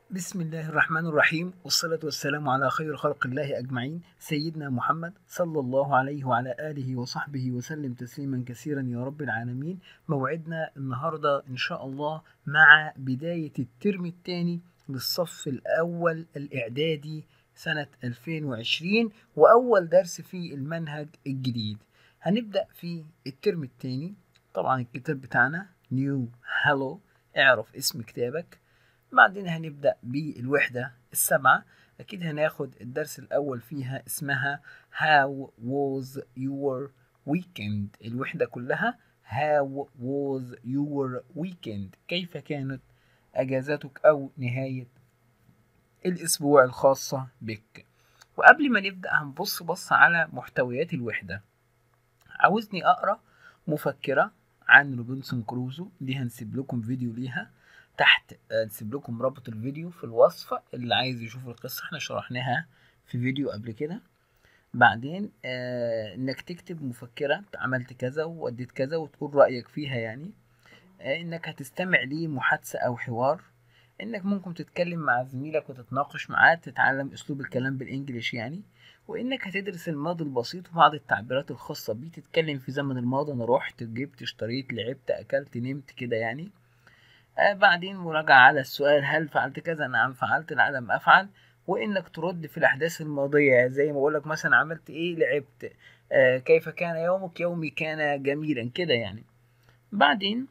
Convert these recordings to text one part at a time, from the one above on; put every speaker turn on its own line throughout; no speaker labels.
بسم الله الرحمن الرحيم والصلاة والسلام على خير خلق الله أجمعين سيدنا محمد صلى الله عليه وعلى آله وصحبه وسلم تسليما كثيرا يا رب العالمين موعدنا النهاردة إن شاء الله مع بداية الترم الثاني للصف الأول الإعدادي سنة 2020 وأول درس في المنهج الجديد هنبدأ في الترم الثاني طبعا الكتاب بتاعنا نيو هالو اعرف اسم كتابك بعدين هنبدأ بالوحدة السبعة أكيد هناخد الدرس الأول فيها اسمها How was your weekend الوحدة كلها How was your weekend كيف كانت أجازتك أو نهاية الأسبوع الخاصة بك وقبل ما نبدأ هنبص بص على محتويات الوحدة عاوزني أقرأ مفكرة عن روبنسون كروزو دي هنسيب لكم فيديو ليها تحت نسيب لكم رابط الفيديو في الوصف اللي عايز يشوف القصة احنا شرحناها في فيديو قبل كده بعدين آه انك تكتب مفكرة عملت كذا ووديت كذا وتقول رأيك فيها يعني آه انك هتستمع لمحادثة او حوار انك ممكن تتكلم مع زميلك وتتناقش معاه تتعلم اسلوب الكلام بالانجليش يعني وانك هتدرس الماضي البسيط وبعض التعبيرات الخاصة بيه تتكلم في زمن الماضي انا رحت جبت اشتريت لعبت اكلت نمت كده يعني آه بعدين مراجعة على السؤال هل فعلت كذا نعم فعلت لا لم أفعل وإنك ترد في الأحداث الماضية زي ما بقولك مثلا عملت إيه لعبت آه كيف كان يومك يومي كان جميلا كده يعني بعدين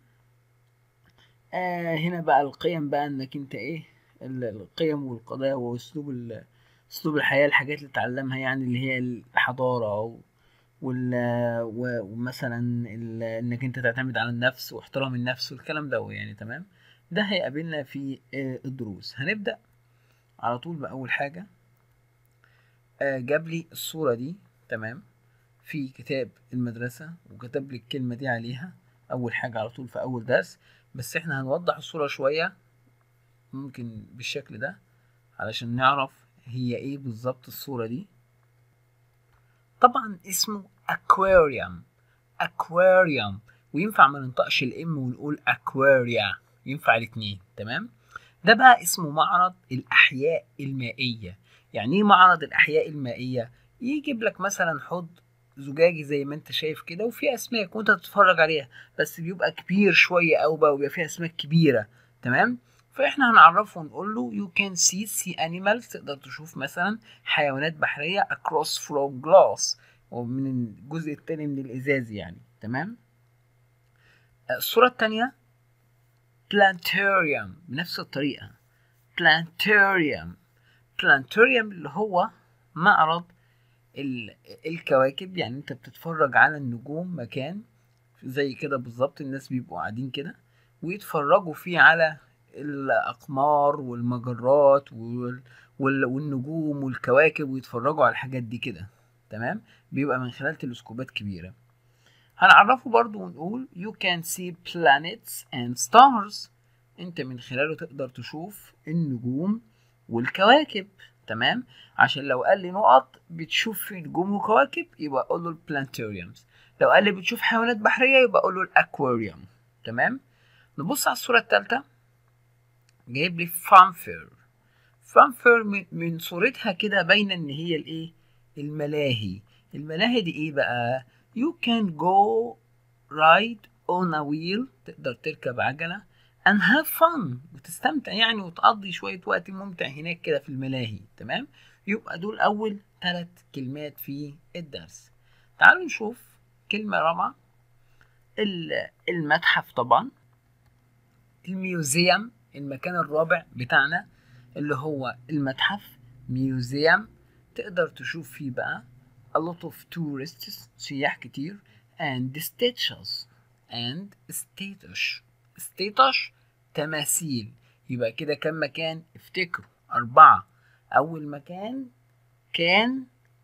آه هنا بقى القيم بقى إنك أنت إيه القيم والقضايا وأسلوب أسلوب الحياة الحاجات اللي تتعلمها يعني اللي هي الحضارة وال ومثلا انك انت تعتمد على النفس واحترام النفس والكلام ده يعني تمام ده هيقابلنا في الدروس هنبدا على طول باول حاجه جاب لي الصوره دي تمام في كتاب المدرسه وكتب لي الكلمه دي عليها اول حاجه على طول في اول درس بس احنا هنوضح الصوره شويه ممكن بالشكل ده علشان نعرف هي ايه بالظبط الصوره دي طبعا اسمه aquarium aquarium وينفع ما ننطقش الام ونقول aquaria ينفع الاثنين تمام ده بقى اسمه معرض الاحياء المائيه يعني ايه معرض الاحياء المائيه يجيب لك مثلا حوض زجاجي زي ما انت شايف كده وفيه اسماك وانت تتفرج عليها بس بيبقى كبير شويه قوي بقى وبيبقى فيه اسماك كبيره تمام فاحنا هنعرفه ونقول له you can see sea animals تقدر تشوف مثلا حيوانات بحريه across from glass ومن الجزء التاني من الازاز يعني تمام الصورة التانية planetarium بنفس الطريقة planetarium planetarium اللي هو معرض الكواكب يعني انت بتتفرج على النجوم مكان زي كده بالظبط الناس بيبقوا قاعدين كده ويتفرجوا فيه على الأقمار والمجرات وال... وال... والنجوم والكواكب ويتفرجوا على الحاجات دي كده تمام بيبقى من خلال تلسكوبات كبيرة هنعرفه برضو ونقول you can see planets and stars انت من خلاله تقدر تشوف النجوم والكواكب تمام عشان لو قال لي نقط بتشوف في نجوم وكواكب يبقى اقول له البلانتاريومز لو قال لي بتشوف حيوانات بحرية يبقى اقول له الاكواريوم تمام نبص على الصورة الثالثة جايب لي فانفير فانفير من, من صورتها كده باينة ان هي الايه الملاهي الملاهي دي ايه بقى you can go ride on a wheel تقدر تركب عجلة and have fun وتستمتع يعني وتقضي شوية وقت ممتع هناك كده في الملاهي تمام يبقى دول أول ثلاث كلمات في الدرس تعالوا نشوف كلمة رابعة المتحف طبعا الميوزيوم المكان الرابع بتاعنا اللي هو المتحف ميوزيوم تقدر تشوف فيه بقى a lot of tourists سياح كتير and statues and statues statues تماثيل يبقى كده كم مكان افتكروا أربعة أول مكان كان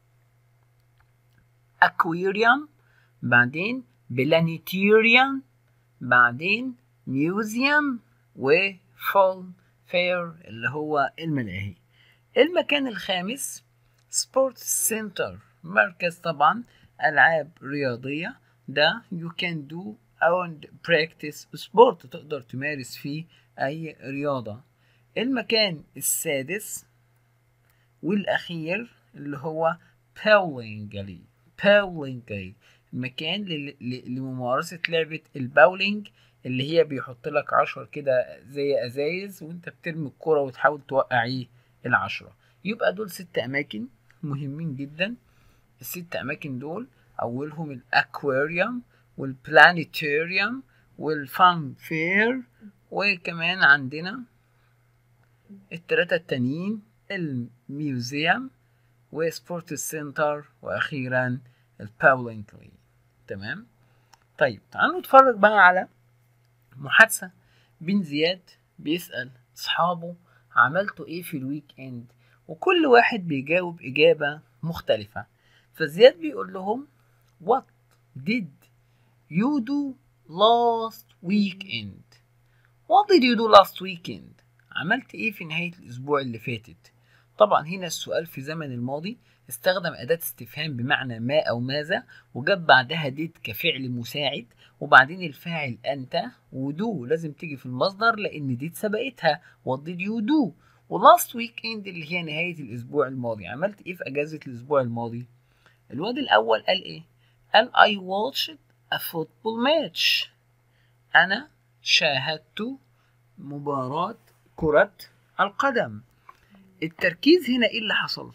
aquarium بعدين planetarium بعدين museum وفول فير اللي هو الملاهي المكان الخامس سبورتس سنتر مركز طبعا ألعاب رياضية ده you can do and practice sport تقدر تمارس فيه أي رياضة المكان السادس والأخير اللي هو باولينجلي باولينجلي المكان لل- ل- لممارسة لعبة الباولينج اللي هي بيحط لك عشر كده زي ازايز وانت بترمي الكرة وتحاول توقع ايه العشرة يبقى دول ست اماكن مهمين جدا الست اماكن دول اولهم الاكواريوم والبلانيتاريوم والفان فير وكمان عندنا التلاتة التانيين الميوزيوم وسبورت سنتر واخيرا الباولينكلي تمام طيب تعالوا نتفرج بقى على محادثة بين زياد بيسأل أصحابه عملتوا إيه في الويك إند وكل واحد بيجاوب إجابة مختلفة فزياد بيقول لهم What did you do last weekend? What did you do last weekend? عملت إيه في نهاية الأسبوع اللي فاتت؟ طبعا هنا السؤال في زمن الماضي استخدم أداة استفهام بمعنى ما أو ماذا وجاب بعدها ديد كفعل مساعد وبعدين الفاعل أنت ودو لازم تيجي في المصدر لأن ديد سبقتها what did you do ولاست ويك اند اللي هي نهاية الأسبوع الماضي عملت إيه في أجازة الأسبوع الماضي الواد الأول قال إيه قال I watched a football match أنا شاهدت مباراة كرة القدم التركيز هنا إيه اللي حصل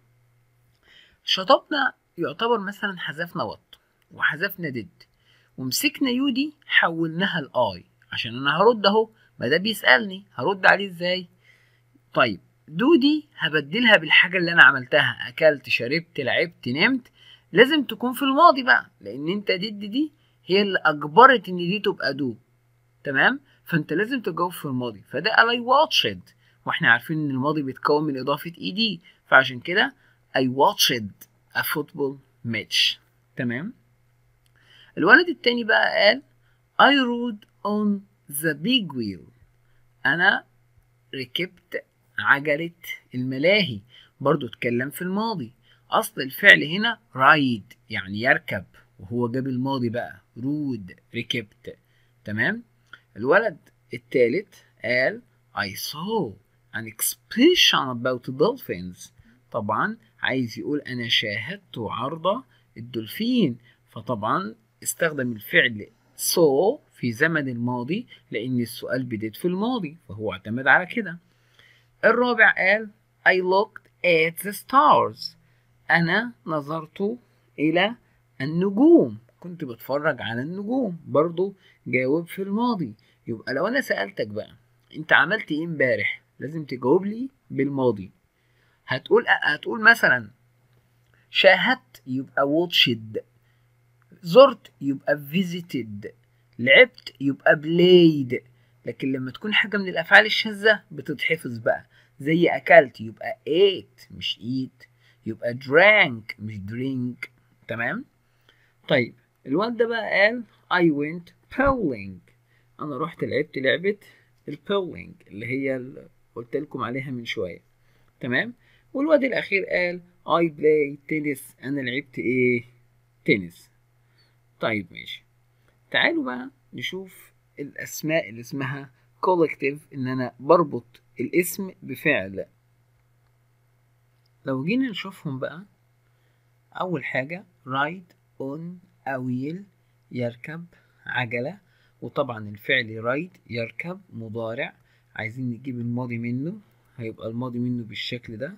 شطبنا يعتبر مثلا حذفنا وط وحذفنا ديد ومسكنا يو دي حولناها لاي عشان انا هرد اهو ما ده بيسالني هرد عليه ازاي طيب دو دي هبدلها بالحاجه اللي انا عملتها اكلت شربت لعبت نمت لازم تكون في الماضي بقى لان انت ديد دي هي اللي اجبرت ان دي تبقى دو تمام فانت لازم تجاوب في الماضي فده قال اي واتشد واحنا عارفين ان الماضي بيتكون من اضافه اي دي فعشان كده I watched a football match تمام الولد التاني بقى قال I rode on the big wheel أنا ركبت عجلة الملاهي برضو اتكلم في الماضي أصل الفعل هنا ride يعني يركب وهو جاب الماضي بقى رود ركبت تمام الولد التالت قال I saw an exhibition about dolphins طبعا عايز يقول أنا شاهدت عرض الدولفين فطبعا استخدم الفعل saw في زمن الماضي لأن السؤال بديت في الماضي فهو اعتمد على كده الرابع قال I looked at the stars أنا نظرت إلى النجوم كنت بتفرج على النجوم برضو جاوب في الماضي يبقى لو أنا سألتك بقى أنت عملت إيه امبارح لازم تجاوب لي بالماضي هتقول هتقول مثلا شاهدت يبقى watched زرت يبقى visited لعبت يبقى played لكن لما تكون حاجة من الأفعال الشاذة بتتحفظ بقى زي أكلت يبقى ate مش eat يبقى drank مش drink تمام طيب الواد ده بقى قال I went bowling أنا رحت لعبت لعبة البولينج اللي هي اللي قلت لكم عليها من شوية تمام والواد الأخير قال I play tennis أنا لعبت إيه تنس طيب ماشي تعالوا بقى نشوف الأسماء اللي اسمها collective إن أنا بربط الاسم بفعل لو جينا نشوفهم بقى أول حاجة ride on a wheel يركب عجلة وطبعا الفعل ride يركب مضارع عايزين نجيب الماضي منه هيبقى الماضي منه بالشكل ده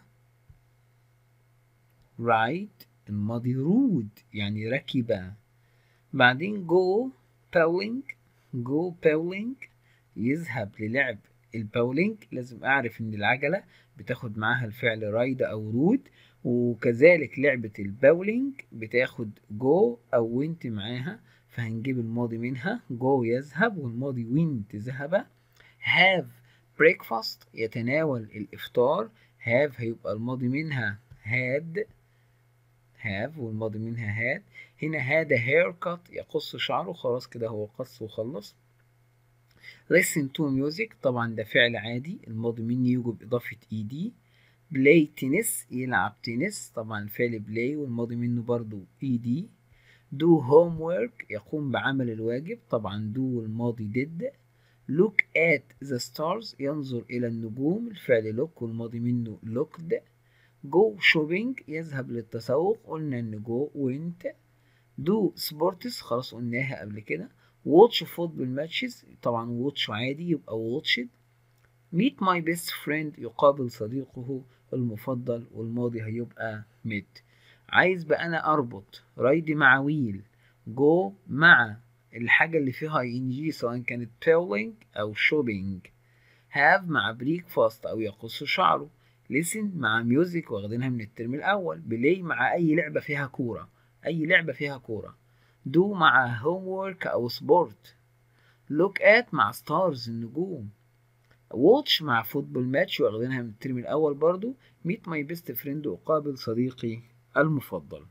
ride الماضي رود يعني ركب بعدين go bowling go bowling يذهب للعب الباولينج لازم اعرف ان العجلة بتاخد معاها الفعل رايد او رود وكذلك لعبة الباولينج بتاخد جو او وينت معاها فهنجيب الماضي منها جو يذهب والماضي وينت ذهب have breakfast يتناول الافطار have هيبقى الماضي منها had have والماضي منها had هنا هذا haircut يقص شعره خلاص كده هو قص وخلص listen to music طبعا ده فعل عادي الماضي منه يوجد بإضافة ed play tennis يلعب تنس طبعا فعل play والماضي منه برضو ed do homework يقوم بعمل الواجب طبعا do الماضي did look at the stars ينظر إلى النجوم الفعل look والماضي منه looked go shopping يذهب للتسوق قلنا إن go went do sports خلاص قلناها قبل كده watch football matches طبعا watch عادي يبقى watched meet my best friend يقابل صديقه المفضل والماضي هيبقى met عايز بقى انا اربط رايد مع ويل جو مع الحاجة اللي فيها ان جي سواء كانت بيولينج او شوبينج هاف مع بريكفاست او يقص شعره listen مع ميوزك واخدينها من الترم الاول بلاي مع اي لعبة فيها كورة اي لعبة فيها كورة دو مع هوم وورك او سبورت لوك ات مع ستارز النجوم واتش مع فوتبول ماتش واخدينها من الترم الاول برضو ميت ماي بيست فريند اقابل صديقي المفضل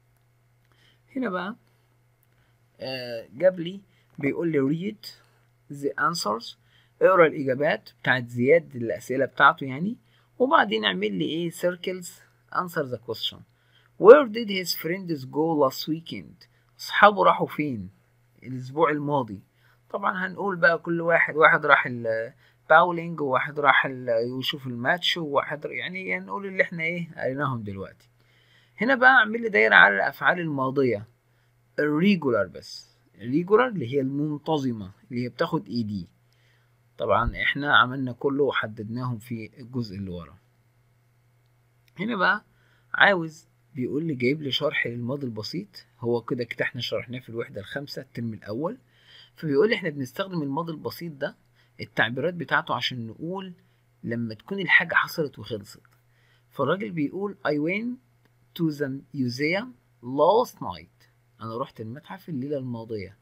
هنا بقى آه جاب لي بيقول لي read the answers اقرا الاجابات بتاعت زياد الاسئله بتاعته يعني وبعدين اعمل لي ايه circles answer the question where did his friends go last weekend اصحابه راحوا فين الاسبوع الماضي طبعا هنقول بقى كل واحد واحد راح الباولينج وواحد راح يشوف الماتش وواحد يعني هنقول اللي احنا ايه قريناهم دلوقتي هنا بقى اعمل لي دايره على الافعال الماضيه الريجولار بس الريجولار اللي هي المنتظمه اللي هي بتاخد اي دي طبعا احنا عملنا كله وحددناهم في الجزء اللي ورا هنا بقى عاوز بيقول لي جايب لي شرح للماضي البسيط هو كده كده احنا شرحناه في الوحده الخامسه الترم الاول فبيقول لي احنا بنستخدم الماضي البسيط ده التعبيرات بتاعته عشان نقول لما تكون الحاجه حصلت وخلصت فالراجل بيقول I went to the museum last night انا رحت المتحف الليله الماضيه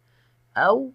او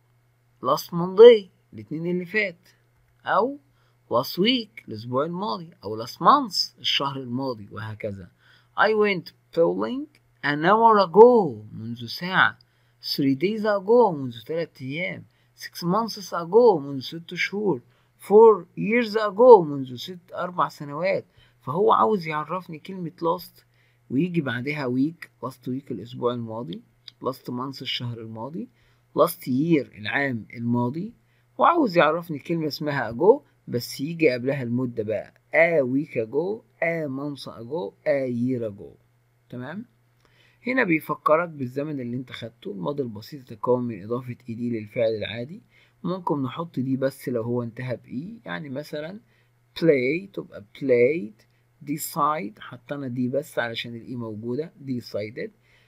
last Monday الاثنين اللي فات او last week الاسبوع الماضي او last month الشهر الماضي وهكذا I went bowling an hour ago منذ ساعة three days ago منذ ثلاثة أيام six months ago منذ ست شهور four years ago منذ ست أربع سنوات فهو عاوز يعرفني كلمة last ويجي بعدها week last week الأسبوع الماضي last month الشهر الماضي last year العام الماضي وعاوز يعرفني كلمة اسمها ago بس يجي قبلها المدة بقى a week ago a month ago a year ago تمام هنا بيفكرك بالزمن اللي انت خدته الماضي البسيط يتكون من إضافة اي دي للفعل العادي ممكن نحط دي بس لو هو انتهى بإي يعني مثلا play تبقى played decide حطينا دي بس علشان الإي موجودة decided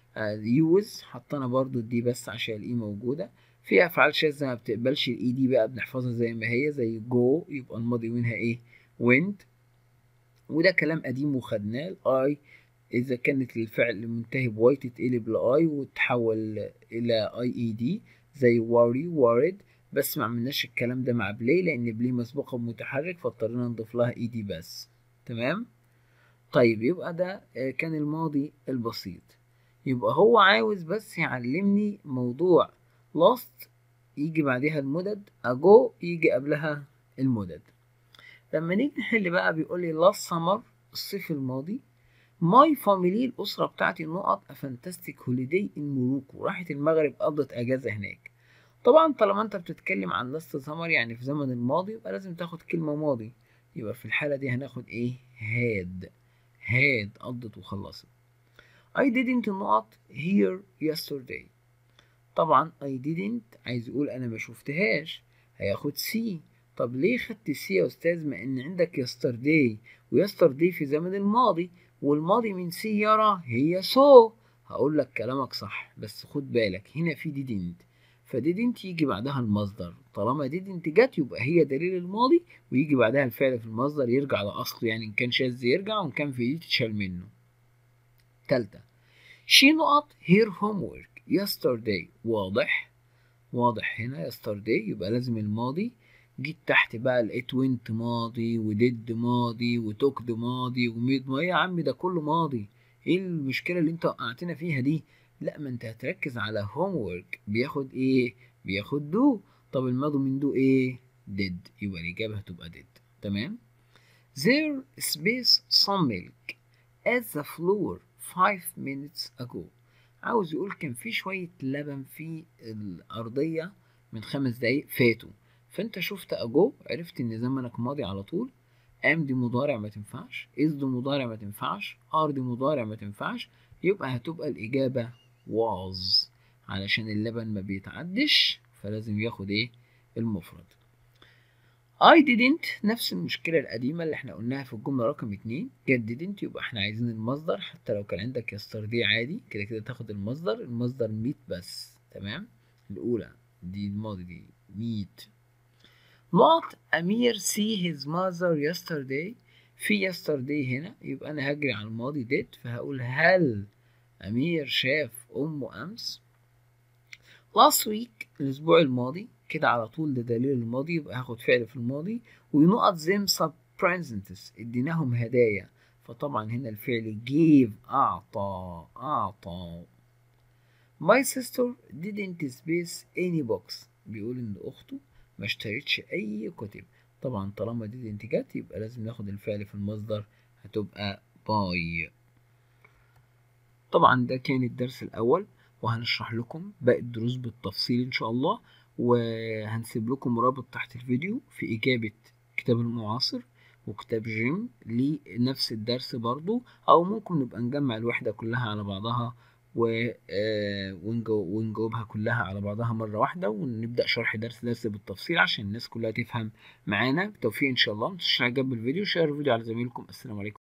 uh, use حطينا برضو دي بس عشان الإي موجودة في أفعال شاذة ما بتقبلش الإي دي بقى بنحفظها زي ما هي زي go يبقى الماضي منها إيه went وده كلام قديم وخدناه الاي اذا كانت الفعل منتهي بواي تتقلب لاي وتحول الى اي اي دي زي worry worried بس ما عملناش الكلام ده مع بلاي لان بلاي مسبوقه بمتحرك فاضطرينا نضيف لها اي دي بس تمام طيب يبقى ده كان الماضي البسيط يبقى هو عاوز بس يعلمني موضوع lost يجي بعدها المدد ago يجي قبلها المدد لما نيجي نحل بقى بيقول لي last summer الصيف الماضي ماي فاميلي الأسرة بتاعتي نقط فانتاستيك هوليداي إن موروكو راحت المغرب قضت أجازة هناك طبعا طالما أنت بتتكلم عن لاست سمر يعني في زمن الماضي يبقى لازم تاخد كلمة ماضي يبقى في الحالة دي هناخد إيه هاد هاد قضت وخلصت I didn't نقط here yesterday طبعا I didn't عايز يقول أنا ما شفتهاش هياخد سي طب ليه خدت سي يا أستاذ ما إن عندك yesterday ويسترداي في زمن الماضي والماضي من سي يرى هي سو هقول لك كلامك صح بس خد بالك هنا في didn't فديدنت يجي بعدها المصدر طالما ديدنت جت يبقى هي دليل الماضي ويجي بعدها الفعل في المصدر يرجع لأصله يعني إن كان شاذ يرجع وإن كان في دي تتشال منه تالتة she نقط her homework yesterday واضح واضح هنا yesterday يبقى لازم الماضي جيت تحت بقى لقيت وينت ماضي وديد ماضي وتوكد ماضي وميد ما يا عم ده كله ماضي ايه المشكله اللي انت وقعتنا فيها دي لا ما انت هتركز على هوم ورك بياخد ايه بياخد دو طب الماضي من دو ايه ديد يبقى الاجابه هتبقى ديد تمام there space some milk at the floor five minutes ago عاوز يقول كان في شويه لبن في الارضيه من خمس دقايق فاتوا فانت شفت اجو عرفت ان زمنك ماضي على طول ام دي مضارع ما تنفعش از دي مضارع ما تنفعش ار دي مضارع ما تنفعش يبقى هتبقى الاجابه was علشان اللبن ما بيتعدش فلازم ياخد ايه المفرد I didn't نفس المشكلة القديمة اللي احنا قلناها في الجملة رقم اتنين جت didn't يبقى احنا عايزين المصدر حتى لو كان عندك yesterday عادي كده كده تاخد المصدر المصدر meet بس تمام الأولى دي الماضي دي meet not أمير see his mother yesterday في yesterday هنا يبقى أنا هجري على الماضي did فهقول هل أمير شاف أمه أمس last week الأسبوع الماضي كده على طول ده دليل الماضي يبقى هاخد فعل في الماضي ونقط them sub presents اديناهم هدايا فطبعا هنا الفعل gave أعطى أعطى My sister didn't space any books بيقول إن أخته ما اشترتش أي كتب طبعا طالما didn't جت يبقى لازم ناخد الفعل في المصدر هتبقى باي طبعا ده كان الدرس الأول وهنشرح لكم باقي الدروس بالتفصيل إن شاء الله وهنسيب لكم رابط تحت الفيديو في إجابة كتاب المعاصر وكتاب جيم لنفس الدرس برضو أو ممكن نبقى نجمع الوحدة كلها على بعضها ونجاوبها كلها على بعضها مرة واحدة ونبدأ شرح درس درس بالتفصيل عشان الناس كلها تفهم معانا بالتوفيق إن شاء الله متنسوش تعجب بالفيديو شير الفيديو على زميلكم السلام عليكم